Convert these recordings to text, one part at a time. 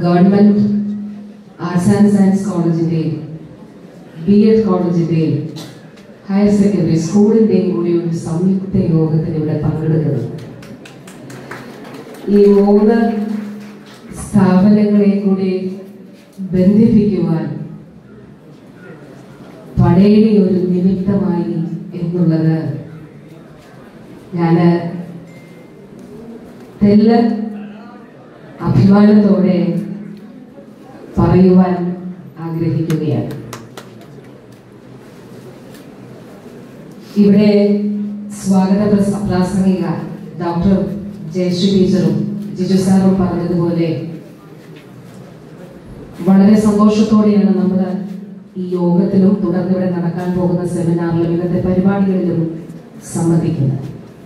Government arts and science കോളേജിന്റെയും B Ed കോളേജിന്റെയും higher secondary സ്കൂളിന്റെയും കൂടി ഒരു സംയുക്ത യോഗത്തിന് ഇവിടെ പങ്കെടുക്കുന്നത് ഈ മൂന്ന് സ്ഥാപനങ്ങളെ കൂടി ബന്ധിപ്പിക്കുവാൻ പടയണി ഒരു നിമിത്തമായി എന്നുള്ളത് ഞാൻ തെല്ല അഭിമാനത്തോടെ പറയുവാൻ ആഗ്രഹിക്കുകയാണ് ഇവിടെ സ്വാഗത പ്രസ- പ്രാസംഗിക ഡോക്ടർ ജയശ്രീ ടീച്ചറും ജിജു സാറും പറഞ്ഞതുപോലെ വളരെ സന്തോഷത്തോടെയാണ് നമ്മൾ ഈ യോഗത്തിലും തുടർന്ന് ഇവിടെ നടക്കാൻ പോകുന്ന സെമിനാറിലും ഇന്നത്തെ പരിപാടികളിലും സംബന്ധിക്കുന്നത്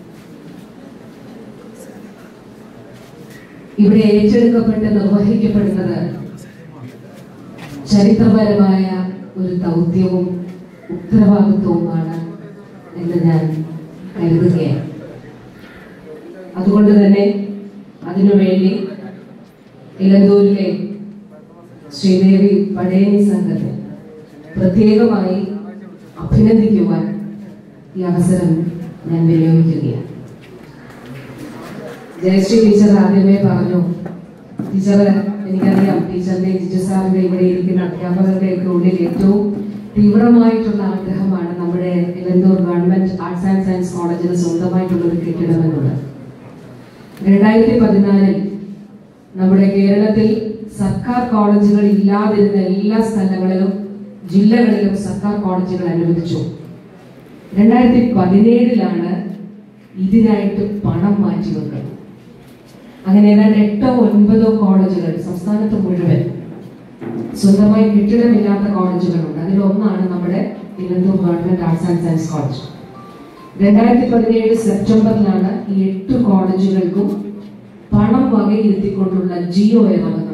ഇവിടെ ഏറ്റെടുക്കപ്പെട്ട് നിർവഹിക്കപ്പെടുന്നത് ചരിത്രപരമായ ഒരു ദൗത്യവും ഉത്തരവാദിത്വവുമാണ് എന്ന് ഞാൻ കരുതുകയാണ് അതുകൊണ്ട് തന്നെ അതിനുവേണ്ടി ഇലന്തൂരിലെ ശ്രീദേവി പടയണി സംഘത്തെ പ്രത്യേകമായി അഭിനന്ദിക്കുവാൻ ഈ അവസരം ഞാൻ വിനിയോഗിക്കുകയാണ് ജയശ്രീ ടീച്ചർ ആദ്യമേ പറഞ്ഞു ടീച്ചർ എനിക്കറിയാം ടീച്ചറിന്റെ ജിജു സാറിന്റെ ഇവിടെ ഇരിക്കുന്ന അധ്യാപകരുടെ ഒക്കെ ഉള്ളിൽ ഏറ്റവും തീവ്രമായിട്ടുള്ള ആഗ്രഹമാണ് നമ്മുടെ Elanthoor government arts and science കോളേജിന് സ്വന്തമായിട്ടുള്ള ഒരു കെട്ടിടം എന്നുള്ളത് രണ്ടായിരത്തി പതിനാലിൽ നമ്മുടെ കേരളത്തിൽ സർക്കാർ കോളേജുകൾ ഇല്ലാതിരുന്ന എല്ലാ സ്ഥലങ്ങളിലും ജില്ലകളിലും സർക്കാർ കോളേജുകൾ അനുവദിച്ചു രണ്ടായിരത്തി പതിനേഴിലാണ് ഇതിനായിട്ട് പണം മാറ്റിവെക്കുന്നത് അങ്ങനെ ഏതാണ്ട് എട്ടോ ഒൻപതോ കോളേജുകൾ സംസ്ഥാനത്ത് മുഴുവൻ സ്വന്തമായി കെട്ടിടമില്ലാത്ത കോളേജുകളുണ്ട് അതിലൊന്നാണ് നമ്മുടെ Thiruvananthapuram government arts and science college രണ്ടായിരത്തി പതിനേഴ് സെപ്റ്റംബറിലാണ് ഈ എട്ട് കോളേജുകൾക്കും പണം വകയിരുത്തിക്കൊണ്ടുള്ള ജിയോ ഇറങ്ങുന്നത്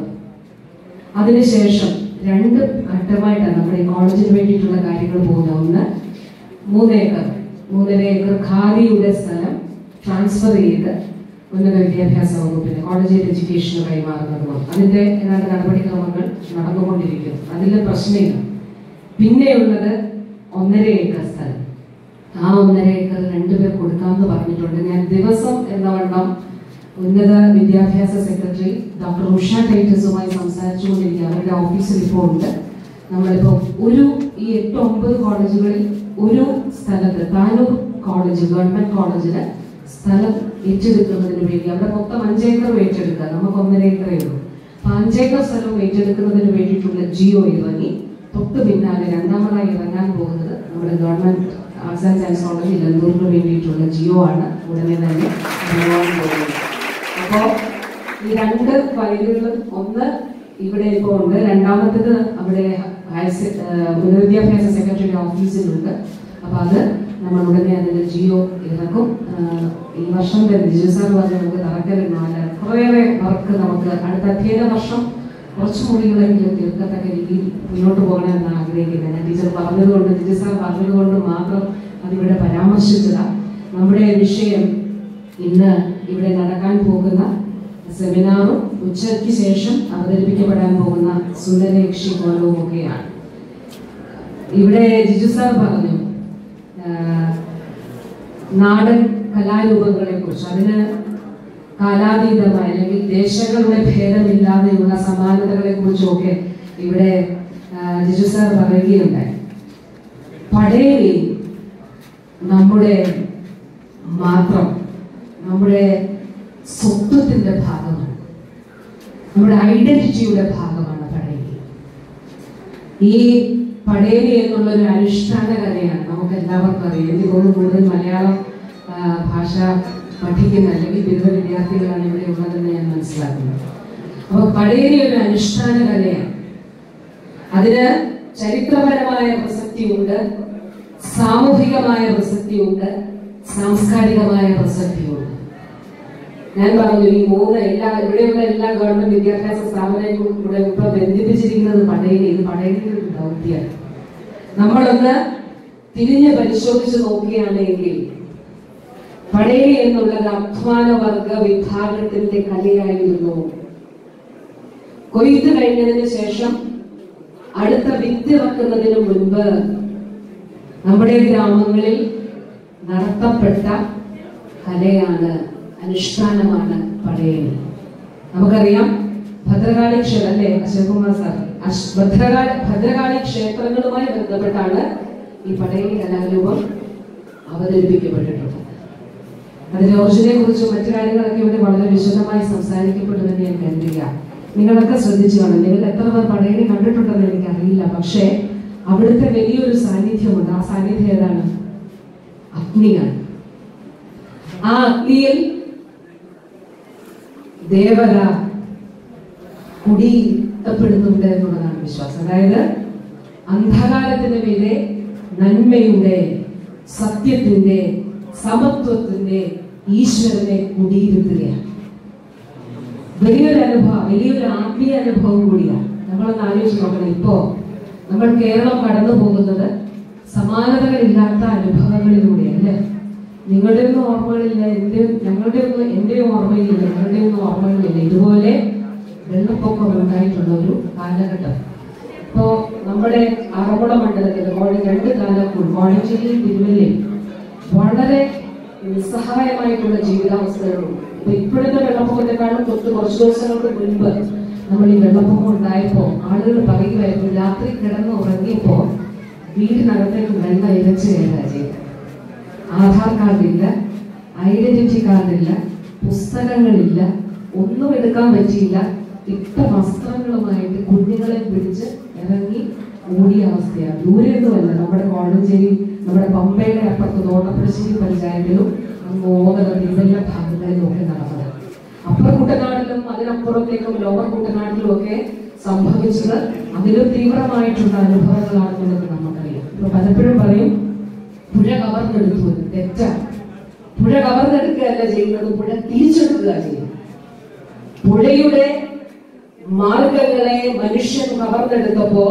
അതിനുശേഷം രണ്ട് ഘട്ടമായിട്ടാണ് നമ്മുടെ ഈ കോളേജിന് വേണ്ടിയിട്ടുള്ള കാര്യങ്ങൾ പോകുന്നത് ഒന്ന് മൂന്ന് ഏക്കർ മൂന്നര ഏക്കർ ഖാദിയുടെ സ്ഥലം ട്രാൻസ്ഫർ ചെയ്ത് ഉന്നത വിദ്യാഭ്യാസ വകുപ്പിന് കോളേജ് എഡ്യൂക്കേഷന് കൈമാറുന്നതുമാണ് അതിന്റെ ഏതാണ്ട് നടപടിക്രമങ്ങൾ നടന്നുകൊണ്ടിരിക്കുന്നു അതിൽ പ്രശ്നമില്ല പിന്നെയുള്ളത് ഒന്നര ഏക്കർ സ്ഥലം ആ ഒന്നര ഏക്കർ രണ്ടുപേർ കൊടുക്കാമെന്ന് പറഞ്ഞിട്ടുണ്ട് ഞാൻ ദിവസം എന്ന വണ്ണം ഉന്നത വിദ്യാഭ്യാസ സെക്രട്ടറി ഡോക്ടർ ഉഷ ടൈറ്റസുമായി സംസാരിച്ചുകൊണ്ടിരിക്കുക അവരുടെ ഓഫീസിൽ ഇപ്പോൾ ഉണ്ട് നമ്മളിപ്പോൾ ഒരു ഈ എട്ട് ഒമ്പത് കോളേജുകളിൽ ഒരു സ്ഥലത്ത് താനൂർ കോളേജ് ഗവൺമെന്റ് കോളേജില് സ്ഥലം ഏറ്റെടുക്കുന്നതിന് വേണ്ടി അവിടെ മൊത്തം അഞ്ചേക്കർ ഏറ്റെടുക്കുക നമുക്ക് ഒന്നര ഏക്കറേ ഉള്ളൂ അപ്പൊ അഞ്ചേക്കർ സ്ഥലം ഏറ്റെടുക്കുന്നതിന് വേണ്ടിയിട്ടുള്ള ജിയോ ഇറങ്ങി തൊട്ട് പിന്നാലെ രണ്ടാമതായി ഇറങ്ങാൻ പോകുന്നത് നമ്മുടെ government arts and science college ഇലന്തൂരിന് വേണ്ടിയിട്ടുള്ള ജിയോ ആണ് ഉടനെ തന്നെ ഇറങ്ങാൻ പോകുന്നത് അപ്പോൾ ഈ രണ്ട് ഫയലുകളും ഒന്ന് ഇവിടെ ഇപ്പോൾ ഉണ്ട് രണ്ടാമത്തേത് അവിടെ ഹയർ സെ- ഏഹ് ഉന്നത വിദ്യാഭ്യാസ സെക്രട്ടറിയുടെ ഓഫീസിലുണ്ട് അപ്പൊ അത് നമ്മൾ ഉടനെ അതിന്റെ ജിയോ ഇറക്കും ഏഹ് ഈ വർഷം തന്നെ ജിജു സാർ പറഞ്ഞ നമുക്ക് തറക്കലുണ്ടാവില്ല കുറേയേറെ വർക്ക് നമുക്ക് അടുത്ത അധ്യയന വർഷം കുറച്ച് മുറികളെങ്കിലും തീർക്കത്തക്ക രീതിയിൽ മുന്നോട്ട് പോകണമെന്നാണ് ആഗ്രഹിക്കുന്നത് ഞാൻ ടീച്ചർ പറഞ്ഞതുകൊണ്ട് ജിജു സാർ പറഞ്ഞതുകൊണ്ട് മാത്രം അതിവിടെ പരാമർശിച്ചതാ നമ്മുടെ വിഷയം ഇന്ന് ഇവിടെ നടക്കാൻ പോകുന്ന സെമിനാറും ഉച്ചയ്ക്ക് ശേഷം അവതരിപ്പിക്കപ്പെടാൻ പോകുന്ന സുന്ദരയക്ഷി കോലവും ഒക്കെയാണ് ഇവിടെ ജിജു സാർ പറഞ്ഞു ആ, നാടൻ കലാരൂപങ്ങളെ കുറിച്ച് അതിന് കാലാതീതമായ അല്ലെങ്കിൽ ദേശങ്ങളുടെ ഭേദമില്ലാതെയുള്ള സമാനതകളെ കുറിച്ചൊക്കെ ഇവിടെ ആ, ജിജു സാർ പറയുകയുണ്ടായി പടയണി നമ്മുടെ മാത്രം നമ്മുടെ സ്വത്വത്തിന്റെ ഭാഗമാണ് നമ്മുടെ ഐഡന്റിറ്റിയുടെ ഭാഗമാണ് പടയണി ഈ പടയണി എന്നുള്ള ഒരു അനുഷ്ഠാന കലയാണ് നമുക്ക് എല്ലാവർക്കും അറിയാം എനിക്ക് തോന്നുന്നു കൂടുതൽ മലയാളം ആ, ഭാഷ പഠിക്കുന്ന അല്ലെങ്കിൽ ബിരുദ വിദ്യാർത്ഥികളാണ് ഇവിടെ ഉള്ളതെന്ന് ഞാൻ മനസ്സിലാക്കുന്നത് അപ്പൊ പടയണി ഒരു അനുഷ്ഠാന കലയാണ് അതിന് ചരിത്രപരമായ പ്രസക്തിയുണ്ട് സാമൂഹികമായ പ്രസക്തിയുണ്ട് സാംസ്കാരികമായ പ്രസക്തിയുണ്ട് ഞാൻ പറഞ്ഞു ഈ മൂന്ന് എല്ലാ ഇവിടെയുള്ള എല്ലാ ഗവൺമെന്റ് വിദ്യാഭ്യാസ സ്ഥാപനങ്ങളും ഇവിടെ ഇപ്പൊ ബന്ധിപ്പിച്ചിരിക്കുന്നത് പടയണി ഇത് പടയണിയുടെ ഒരു ദൗത്യമാണ് നമ്മളൊന്ന് തിരിഞ്ഞ് പരിശോധിച്ച് നോക്കുകയാണെങ്കിൽ പടയണി എന്നുള്ളത് അധ്വാന വർഗ വിഭാഗത്തിന്റെ കലയായിരുന്നു കൊയ്ത്ത് കഴിഞ്ഞതിന് ശേഷം അടുത്ത വിത്ത് ഇറക്കുന്നതിന് മുൻപ് നമ്മുടെ ഗ്രാമങ്ങളിൽ നടത്തപ്പെട്ട കലയാണ് അനുഷ്ഠാനമാണ് പടയണി നമുക്കറിയാം ഭദ്രകാളി ക്ഷേത്രം അല്ലേ അശോകുമാർ സാർ അശ്- ഭദ്രകാളി ഭദ്രകാളി ക്ഷേത്രങ്ങളുമായി ബന്ധപ്പെട്ടാണ് ഈ പടയണി കലാരൂപം അവതരിപ്പിക്കപ്പെട്ടിട്ടുള്ളത് അതിന്റെ ഒറിജിനെ കുറിച്ചും മറ്റു കാര്യങ്ങളൊക്കെ ഇവിടെ വളരെ വിശദമായി സംസാരിക്കപ്പെടുമെന്ന് ഞാൻ കരുതുക നിങ്ങളൊക്കെ ശ്രദ്ധിച്ചു കാണും നിങ്ങൾ എത്ര പേർ പടയണി കണ്ടിട്ടുണ്ടെന്ന് എനിക്കറിയില്ല പക്ഷേ അവിടുത്തെ വലിയൊരു സാന്നിധ്യമുണ്ട് ആ സാന്നിധ്യം ഏതാണ് അഗ്നിയാണ് ആ അഗ്നിയിൽ ദേവത കുടിയിരുത്തപ്പെടുന്നുണ്ട് എന്നുള്ളതാണ് വിശ്വാസം അതായത് അന്ധകാരത്തിന് മീതെ നന്മയുടെ സത്യത്തിന്റെ സമത്വത്തിന്റെ ഈശ്വരനെ കുടിയിരുത്തുകയാണ് വലിയൊരു അനുഭവം വലിയൊരു ആത്മീയ അനുഭവം കൂടിയാണ് നമ്മളൊന്ന് ആലോചിച്ച് നോക്കണം ഇപ്പോ നമ്മൾ കേരളം കടന്നു പോകുന്നത് സമാനതകളില്ലാത്ത അനുഭവങ്ങളിലൂടെയാണ് അല്ലേ നിങ്ങളുടെ ഒന്നും ഓർമ്മകളില്ല എന്റെ ഞങ്ങളുടെ ഒന്നും എന്റെ ഓർമ്മയിലില്ല ഞങ്ങളുടെ ഒന്നും ഓർമ്മകളില്ല ഇതുപോലെ വെള്ളപ്പൊക്കം ഉണ്ടായിട്ടുള്ള ഒരു കാലഘട്ടം ഇപ്പോ നമ്മുടെ ആറന്മുള മണ്ഡലത്തിൽ കോഴി രണ്ട് കാലക്കൂൾ കോഴഞ്ചേരി തിരുവല്ലയും വളരെ നിസ്സഹായമായിട്ടുള്ള ജീവിതാവസ്ഥകളുണ്ട് ഇപ്പൊ ഇപ്പോഴത്തെ വെള്ളപ്പൊക്കത്തെക്കാളും തൊട്ട് കുറച്ച് ദിവസങ്ങൾക്ക് മുൻപ് നമ്മൾ ഈ വെള്ളപ്പൊക്കം ഉണ്ടായപ്പോ ആളുകൾ പറയുമായിരുന്നു രാത്രി കിടന്ന് ഉറങ്ങിയപ്പോ വീടിനകത്തേക്ക് വെള്ളം ഇരച്ചു കയറുക ചെയ്തത് ആധാർ കാർഡില്ല ഐഡന്റിറ്റി കാർഡില്ല പുസ്തകങ്ങളില്ല ഒന്നും എടുക്കാൻ പറ്റിയില്ല ഇട്ട വസ്ത്രങ്ങളുമായിട്ട് കുഞ്ഞുങ്ങളെ പിടിച്ച് ഇറങ്ങി ഓടിയ അവസ്ഥയാണ് ദൂരെയൊന്നുമല്ല നമ്മുടെ കോഴഞ്ചേരി നമ്മുടെ പമ്പയുടെ അപ്പുറത്ത് തോട്ടപ്പുഴശ്ശേരി പഞ്ചായത്തിലും മോഹന തിരുവല്ല ഭാഗങ്ങളിലും ഒക്കെ നടന്നത് അപ്പുറം കുട്ടനാടിലും അതിനപ്പുറത്തേക്കും ലോവർ കുട്ടനാട്ടിലും ഒക്കെ സംഭവിച്ചത് അതിലും തീവ്രമായിട്ടുള്ള അനുഭവങ്ങളാണെന്നുള്ളത് നമുക്കറിയാം ഇപ്പൊ പലപ്പോഴും പറയും പുഴ കവർന്നെടുത്തു എന്ന്. തെറ്റാണ് പുഴ കവർന്നെടുക്കുകയല്ല ചെയ്യുന്നത് പുഴ തിരിച്ചെടുക്കുക ചെയ്യുന്നത് പുഴയുടെ മാർഗങ്ങളെ മനുഷ്യൻ കവർന്നെടുത്തപ്പോ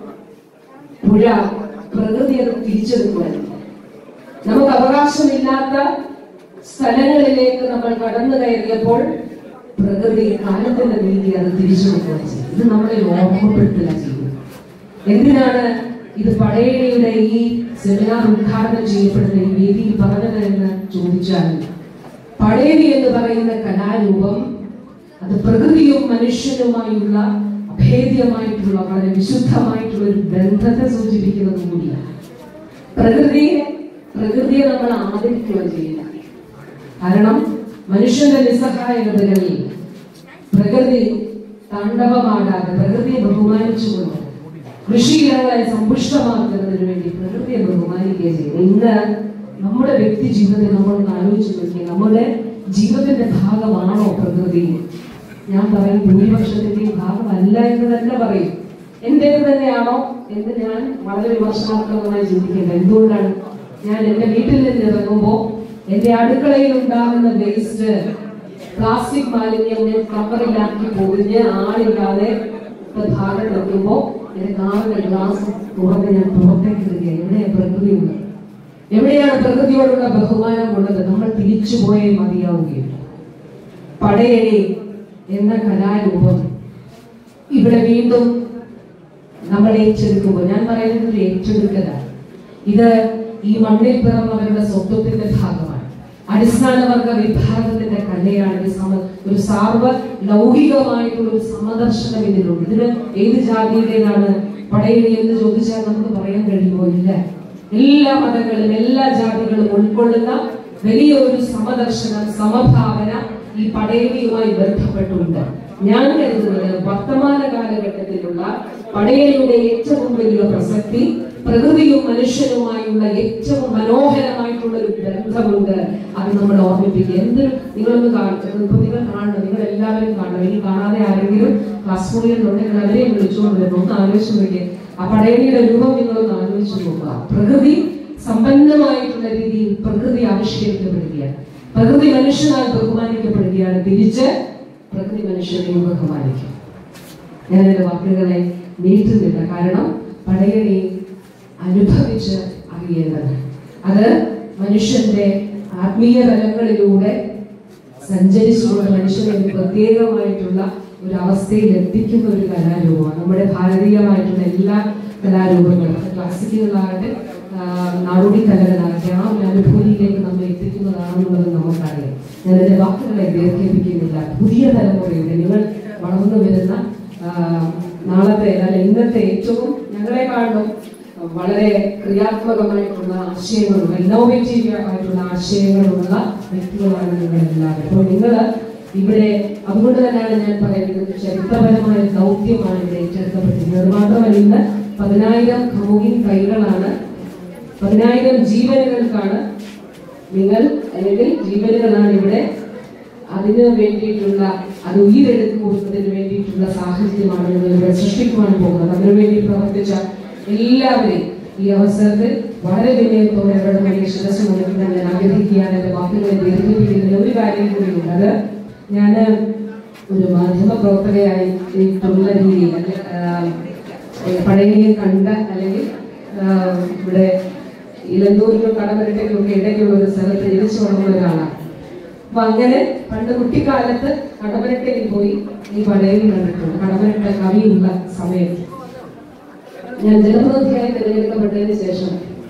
പുഴ പ്രകൃതി അത് തിരിച്ചെടുക്കുമായിരുന്നു നമുക്ക് അവകാശമില്ലാത്ത സ്ഥലങ്ങളിലേക്ക് നമ്മൾ കടന്നു കയറിയപ്പോൾ പ്രകൃതി കാലത്തിന്റെ നീതി അത് തിരിച്ചെടുക്കുകയാണ് ചെയ്യും ഇത് നമ്മളെ ഓർമ്മപ്പെടുത്തുക ചെയ്യുന്നത് എന്തിനാണ് ഇത് പടയണിയുടെ ഈ സെമിനാർ ഉദ്ഘാടനം ചെയ്യപ്പെടുന്ന ഈ വേദിയിൽ പറഞ്ഞത് എന്ന് ചോദിച്ചാൽ പടയണി എന്ന് പറയുന്ന കലാരൂപം അത് പ്രകൃതിയും മനുഷ്യനുമായുള്ള അഭേദ്യമായിട്ടുള്ള വളരെ വിശുദ്ധമായിട്ടുള്ള ഒരു ബന്ധത്തെ സൂചിപ്പിക്കുന്നത് കൂടിയാണ് പ്രകൃതിയെ പ്രകൃതിയെ നമ്മൾ ആദരിക്കുക ചെയ്യില്ല കാരണം മനുഷ്യന്റെ നിസ്സഹായകതകളിൽ പ്രകൃതി താണ്ഡവമാടാതെ പ്രകൃതിയെ ബഹുമാനിച്ചുകൊണ്ട് കൃഷിയിടങ്ങളെ സമ്പുഷ്ടമാക്കുന്നതിന് വേണ്ടി പ്രകൃതിയെ ബഹുമാനിക്കുക ചെയ്യുന്നു ഇന്ന് നമ്മുടെ വ്യക്തി ജീവിതത്തെ നമ്മളൊന്ന് ആലോചിച്ച് നോക്കിയാൽ നമ്മുടെ ജീവിതത്തിന്റെ ഭാഗമാണോ പ്രകൃതി ഞാൻ പറയും ഭൂരിപക്ഷത്തിന്റെയും ഭാഗമല്ല എന്ന് തന്നെ പറയും എന്റേത് തന്നെയാണോ എന്ന് ഞാൻ വളരെ വിമർശനാത്മകമായി ചിന്തിക്കേണ്ടത് എന്തുകൊണ്ടാണ് ഞാൻ എന്റെ വീട്ടിൽ നിന്ന് ഇറങ്ങുമ്പോൾ എന്റെ അടുക്കളയിൽ ഉണ്ടാകുന്ന വേസ്റ്റ് പ്ലാസ്റ്റിക് മാലിന്യം ഞാൻ കവറിലാക്കി പൊതിഞ്ഞ് ആളില്ലാതെ ഒരു ഭാഗം വെക്കുമ്പോൾ എന്റെ കാറിന്റെ ഗ്ലാസ് തുറന്ന് ഞാൻ പുറത്തേക്ക് ഇടുകയാണ് എവിടെയാണ് പ്രകൃതിയുള്ളത് എവിടെയാണ് പ്രകൃതിയോടുള്ള ബഹുമാനം ഉള്ളത് നമ്മൾ തിരിച്ചു പോയേ മതിയാവുകയുള്ളൂ പടയണി എന്ന കലാരൂപം ഇവിടെ വീണ്ടും നമ്മൾ ഏറ്റെടുക്കുമ്പോൾ ഞാൻ പറയുന്നത് ഒരു ഏറ്റെടുക്കലാണ് ഇത് ഈ മണ്ണിൽ പിറന്നവരുടെ സ്വത്വത്തിന്റെ ഭാഗമാണ് അടിസ്ഥാന വർഗ വിഭാഗത്തിന്റെ കലയാണ് ഇത് സമ ഒരു സാർവ ലൗകികമായിട്ടുള്ള ഒരു സമദർശനം ഇതിലുണ്ട് ഇതിന് ഏത് ജാതിയുടേതാണ് പടയണി എന്ന് ചോദിച്ചാൽ നമുക്ക് പറയാൻ കഴിയുമോ ഇല്ല എല്ലാ മതങ്ങളും എല്ലാ ജാതികളും ഉൾക്കൊള്ളുന്ന വലിയ ഒരു സമദർശനം സമഭാവന ഈ പടയണിയുമായി ബന്ധപ്പെട്ടുണ്ട് ഞാൻ കരുതുന്നത് വർത്തമാന കാലഘട്ടത്തിലുള്ള പടയണിയുടെ ഏറ്റവും വലിയ പ്രസക്തി പ്രകൃതിയും മനുഷ്യനുമായുള്ള ഏറ്റവും മനോഹരമായിട്ടുള്ള ഒരു ബന്ധമുണ്ട് അത് നമ്മൾ ഓർമ്മിപ്പിക്കുക എന്തൊരു നിങ്ങളൊന്ന് കാണും ഇപ്പൊ നിങ്ങൾ കാണണം നിങ്ങൾ എല്ലാവരും കാണണം ഇനി കാണാതെ ആരെങ്കിലും ക്ലാസ് മുറിയിലുണ്ടെങ്കിൽ അവരെയും വിളിച്ചുകൊണ്ട് വരണം ഒന്ന് ആലോചിച്ച് നോക്കിയേ ആ പടയണിയുടെ രൂപം നിങ്ങളൊന്ന് ആലോചിച്ച് നോക്കുക പ്രകൃതി സമ്പന്നമായിട്ടുള്ള രീതിയിൽ പ്രകൃതി ആവിഷ്കരിക്കപ്പെടുകയാണ് പ്രകൃതി മനുഷ്യനാൽ ബഹുമാനിക്കപ്പെടുകയാണ് തിരിച്ച് പ്രകൃതി മനുഷ്യനെയും ബഹുമാനിക്കും ഞാൻ എന്റെ വാക്കുകളെ നീട്ടുന്നില്ല കാരണം പടയണി അനുഭവിച്ച് അറിയേണ്ടത് അത് മനുഷ്യന്റെ ആത്മീയ തലങ്ങളിലൂടെ സഞ്ചരിച്ചുകൊണ്ട് മനുഷ്യന് ഒരു പ്രത്യേകമായിട്ടുള്ള ഒരു അവസ്ഥയിൽ എത്തിക്കുന്ന ഒരു കലാരൂപമാണ് നമ്മുടെ ഭാരതീയമായിട്ടുള്ള എല്ലാ കലാരൂപങ്ങളും അത് ക്ലാസിക്കുകളാകട്ടെ ആഹ് നാടോടി കലകളാകട്ടെ ആ ഒരു അനുഭൂതിയിലേക്ക് നമ്മെ എത്തിക്കുന്നതാണെന്നുള്ളത് നമുക്കറിയാം ഞാൻ എൻ്റെ വാക്കുകളെ ദീർഘിപ്പിക്കുന്നില്ല പുതിയ തലമുറയുടെ നിങ്ങൾ വളർന്നു വരുന്ന ആഹ് നാളത്തെ അല്ല ഇന്നത്തെ ഏറ്റവും ഞങ്ങളെക്കാളും വളരെ ക്രിയാത്മകമായിട്ടുള്ള ആശയങ്ങളും ഇന്നോവേറ്റീവ് ആയിട്ടുള്ള ആശയങ്ങളുള്ള വ്യക്തികളാണ് നിങ്ങൾ എല്ലാവരും അപ്പോൾ നിങ്ങൾ ഇവിടെ അതുകൊണ്ട് തന്നെയാണ് ഞാൻ പറയുന്നത് ചരിത്രപരമായ ദൗത്യമാണ് ഇവിടെ ഏറ്റെടുക്കപ്പെട്ടിരിക്കുന്നത് അത് മാത്രമല്ല ഇന്ന് പതിനായിരം ഖമോഗിൻ കൈകളാണ് പതിനായിരം ജീവനുകൾക്കാണ് നിങ്ങൾ അല്ലെങ്കിൽ ജീവനുകളാണ് ഇവിടെ അതിന് വേണ്ടിയിട്ടുള്ള അത് ഉയരെടുത്ത് കൊടുക്കുന്നതിന് വേണ്ടിയിട്ടുള്ള സാഹചര്യമാണ് നിങ്ങൾ ഇവിടെ സൃഷ്ടിക്കുവാൻ പോകുന്നത് അതിനു വേണ്ടി പ്രവർത്തിച്ച എല്ലാവരെയും ഈ അവസരത്തിൽ വളരെ വിനയത്തോടെ അവരുടെ മുന്നിൽ ശിരസ് മുന്നിൽ ഞാൻ ആഗ്രഹിക്കുകയാണ് എന്റെ വാക്കുകളെ ദീർഘിപ്പിക്കുന്നതിന് ഒരു കാര്യം കൂടിയുണ്ട് അത് ഞാൻ ഒരു മാധ്യമ പ്രവർത്തകയായി ട്ടുള്ള രീതിയിൽ അല്ലെ, ആഹ്, പഴയനെ കണ്ട അല്ലെങ്കിൽ ആഹ്, ഇവിടെ ഇലന്തൂരിനും കടമരട്ടയ്ക്കും ഒക്കെ ഇടയ്ക്കുള്ള ഒരു സ്ഥലത്ത് ജനിച്ചു വളർന്ന ഒരാളാണ് അപ്പൊ അങ്ങനെ പണ്ട് കുട്ടിക്കാലത്ത് കടമരട്ടയിൽ പോയി ഈ പടയിൽ കണ്ടിട്ടുണ്ട് കടമരട്ട കവിയുള്ള സമയത്ത് ഞാൻ ജനപ്രതിനിധിയായി തിരഞ്ഞെടുക്കപ്പെട്ടതിന് ശേഷം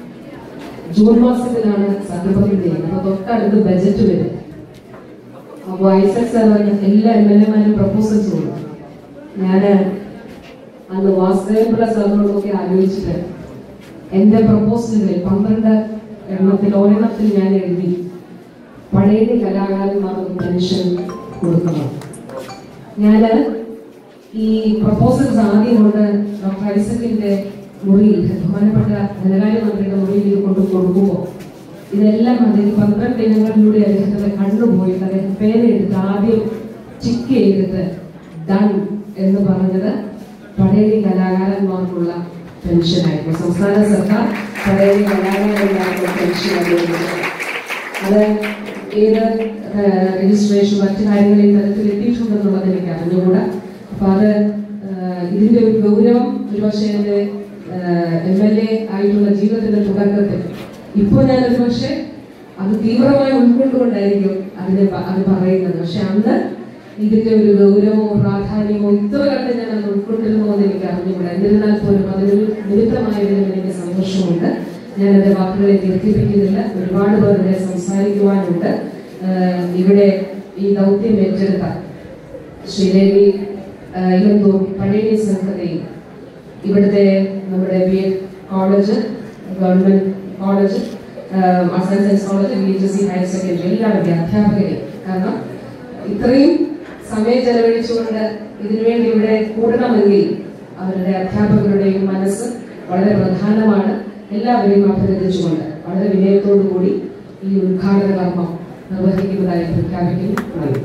ജൂൺ മാസത്തിലാണ് സത്യപ്രതിജ്ഞ ചെയ്യുന്നത് അപ്പൊ തൊട്ടടുത്ത് ബജറ്റ് വരും അപ്പൊ ഐസക് സാർ പറഞ്ഞ എല്ലാ എം എൽ എമാരും പ്രപ്പോസൽസ് കൊടുക്കും ഞാന് അന്ന് വാസുദേവപിള്ള സാറിനോടൊക്കെ ആലോചിച്ചിട്ട് എന്റെ പ്രപ്പോസലുകളിൽ പന്ത്രണ്ട് എണ്ണത്തിൽ ഒരെണ്ണത്തിൽ ഞാൻ എഴുതി പഴയ കലാകാരന്മാർക്ക് പെൻഷൻ കൊടുക്കണം ഞാന് ഈ പ്രപ്പോസൽസ് ആദ്യം കൊണ്ട് ഡോക്ടർ ഐസക്കിന്റെ മുറിയിൽ ബഹുമാനപ്പെട്ട ധനകാര്യമന്ത്രിയുടെ മുറിയിൽ ഇത് കൊണ്ട് കൊടുക്കുമ്പോൾ ഇതെല്ലാം അദ്ദേഹം പന്ത്രണ്ട് ഇനങ്ങളിലൂടെ അദ്ദേഹത്തിന്റെ കണ്ണുപോയിട്ട് അദ്ദേഹം പേരെടുത്ത് ആദ്യം ചിക്ക് ചെയ്തിട്ട് ഡൺ എന്ന് പറഞ്ഞത് പഴയ കലാകാരന്മാർക്കുള്ള പെൻഷനായിരുന്നു സംസ്ഥാന സർക്കാർ പഴയ കലാകാരന്മാർക്കുള്ള പെൻഷൻ അനുവദിച്ചത് അത് ഏത് രജിസ്ട്രേഷൻ മറ്റു കാര്യങ്ങളിൽ തരത്തിൽ എത്തിയിട്ടുണ്ടെന്നുള്ളത് എനിക്ക് അറിഞ്ഞുകൂടാ അപ്പൊ അത് ആ, ഇതിന്റെ ഒരു ഗൗരവം ഒരുപക്ഷെ എന്റെ എം എൽ എ ആയിട്ടുള്ള ജീവിതത്തിന്റെ തുടക്കത്തിൽ ഇപ്പോൾ ഞാൻ ഒരുപക്ഷെ അത് തീവ്രമായി ഉൾക്കൊണ്ടുകൊണ്ടായിരിക്കും അതിനെ പ- അത് പറയുന്നത് പക്ഷെ അന്ന് ഇതിന്റെ ഒരു ഗൗരവമോ പ്രാധാന്യമോ ഇത്ര കണ്ട് ഞാൻ അത് ഉൾക്കൊണ്ടിരുന്നോ എന്ന് എനിക്ക് അറിഞ്ഞുകൂടാ എന്നിരുന്നാൽ പോലും അതിനൊരു നിമിത്തമായതിലും എനിക്ക് സന്തോഷമുണ്ട് ഞാൻ എന്റെ വാക്കുകളെ ദീർഘിപ്പിക്കുന്നില്ല ഒരുപാട് പേർ ഇവിടെ സംസാരിക്കുവാനുണ്ട് ആഹ് ഇവിടെ ഈ ദൗത്യം ഏറ്റെടുത്ത ശ്രീദേവി ആഹ് ഇലന്തൂർ പഴയ സംഘത്തെയും ഇവിടുത്തെ നമ്മുടെ B Ed college government college arts and science college B H C higher secondary എല്ലാവരുടെയും അധ്യാപകരെയും കാരണം ഇത്രയും സമയം ചെലവഴിച്ചുകൊണ്ട് ഇതിനുവേണ്ടി ഇവിടെ കൂടണമെങ്കിൽ അവരുടെ അധ്യാപകരുടെയും മനസ്സ് വളരെ പ്രധാനമാണ് എല്ലാവരെയും അഭിനന്ദിച്ചുകൊണ്ട് വളരെ വിനയത്തോടു കൂടി ഈ ഉദ്ഘാടന കർമ്മം നിർവഹിക്കുന്നതായി പ്രഖ്യാപിക്കുന്നു നന്ദി